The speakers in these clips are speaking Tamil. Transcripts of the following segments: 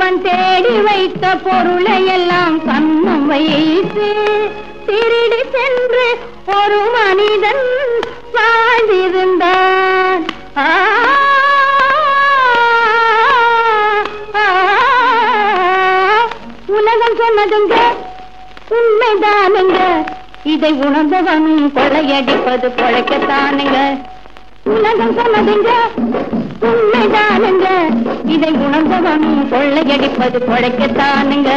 தான் தேடி வைத்த பொருளை எல்லாம் கண்ணம் வைத்து திருடி சென்று ஒரு மனிதன் வாழ்ந்திருந்தான் ஆ, ஆ, உலகம் சொன்னதுங்க உண்மைதானுங்க இதை உணர்ந்தவனும் கொள்ளையடிப்பது பொழைக்கத்தானுங்க உலகம் சொன்னதுங்க உண்மைதானுங்க இதை உணர்ந்தவனும் கொள்ளையடிப்பது பொழைக்கத்தானுங்க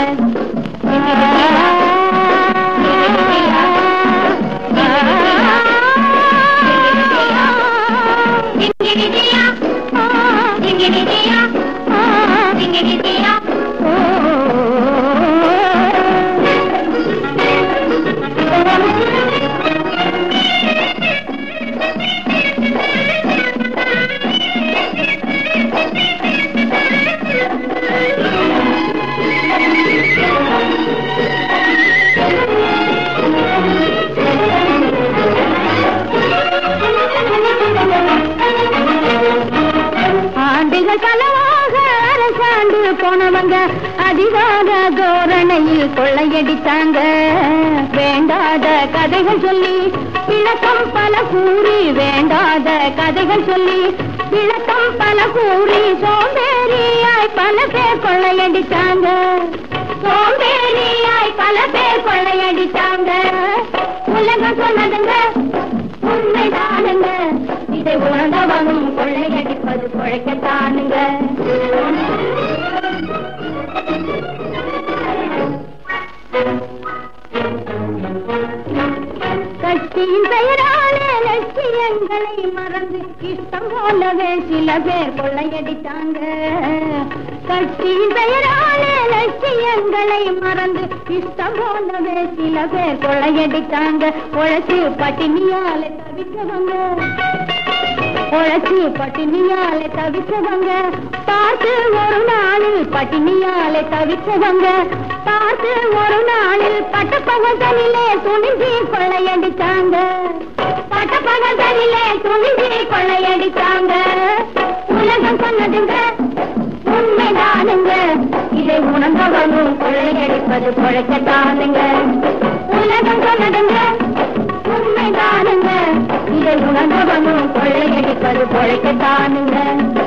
ஆண்டுகள் பலவாக அரசாண்டு போனவங்க அதிகார தோரணையில் கொள்ளையடித்தாங்க வேண்டாத கதைகள் சொல்லி விளக்கம் பல கூறி வேண்டாத கதைகள் சொல்லி விளக்கம் பல கூறி சோம்பேறியாய் பல பேர் கொள்ளையடித்தாங்க சோம்பேறியாய் பல பேர் கொள்ளையடித்தாங்க உலகம் சொன்னதுங்க உண்மைதானுங்க இதை உணர்ந்தவனும் கொள்ளையடிப்பது குழைக்கத்தானுங்க கட்சியின் பெயராலே லட்சியங்களை மறந்து இஷ்டம் போலவே சில பேர் கொள்ளையடித்தாங்க கட்சியின் பெயராலே லட்சியங்களை மறந்து இஷ்டம் போலவே சில பேர் கொள்ளையடித்தாங்க உழைச்சு பட்டினியால தவிச்சவங்க உழைச்சு பட்டினியால தவிச்சவங்க பார்த்து ஒரு நாளில் பட்டினியால தவிச்சவங்க பார்த்து ஒரு நாளில் பட்டப்பகத்தனிலே துணிஞ்சி கொள்ளையடிச்சாங்க பட்டப்பகத்தனிலே துணிஞ்சி கொள்ளையடிச்சாங்க உலகம் சொன்னதுங்க உண்மைதானுங்க இதை உணர்ந்தவனும் கொள்ளையடிப்பது குழைக்கத்தானுங்க உலகம் சொன்னதுங்க உண்மைதானுங்க இதை உணர்ந்தவனும் கொள்ளையடிப்பது பொழைக்கத்தானுங்க